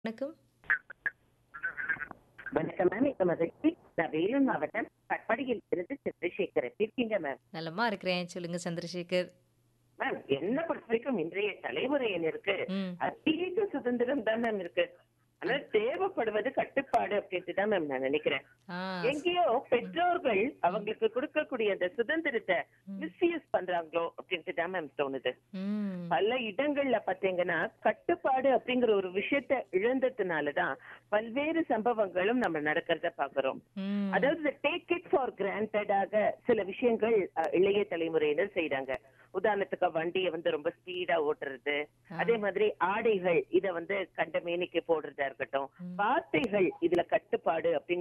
வணக்கம். வணக்கம் மேம். இப்ப மகிழ்ச்சி. நான் வேலூர் மாவட்டம் கட்பாடியில் இருந்து சந்திரசேகர். எப்படி இருக்கீங்க மேம்? நலமா இருக்கிறேன். சொல்லுங்க சந்திரசேகர். மேம், என்ன பொறுத்தவரைக்கும் இன்றைய தலைமுறையினருக்கு ம். அதிக சுதந்திரம் தான் மேம் இருக்கு. ஆனா தேவைப்படுவது கட்டுப்பாடு அப்படின்ட்டு தான் மேம் நான் நினைக்கிறேன். ஆ. எங்கேயோ பெற்றோர்கள் அவங்களுக்கு கொடுக்கக்கூடிய அந்த சுதந்திரத்தை மிஸ்யூஸ் பண்றாங்களோ அப்படின்ட்டு தான் மேம் தோணுது. ம். பல இடங்கள்ல பாத்தீங்கன்னா கட்டுப்பாடு அப்படிங்கிற ஒரு விஷயத்தை இழந்ததுனாலதான் பல்வேறு சம்பவங்களும் நம்ம நடக்கிறத பாக்குறோம் ம். அதாவது டேக் இட் ஃபார் கிராண்டடாக சில விஷயங்கள் அஹ், இளைய தலைமுறையினர் செய்றாங்க உதாரணத்துக்கு வண்டியை வந்து ரொம்ப ஸ்பீடா ஓட்டுறது அதே மாதிரி ஆடைகள் இத வந்து கண்ட மேனிக்கு போடுறதா இருக்கட்டும் வார்த்தைகள் இதுல கட்டுப்பாடு அப்படின்னு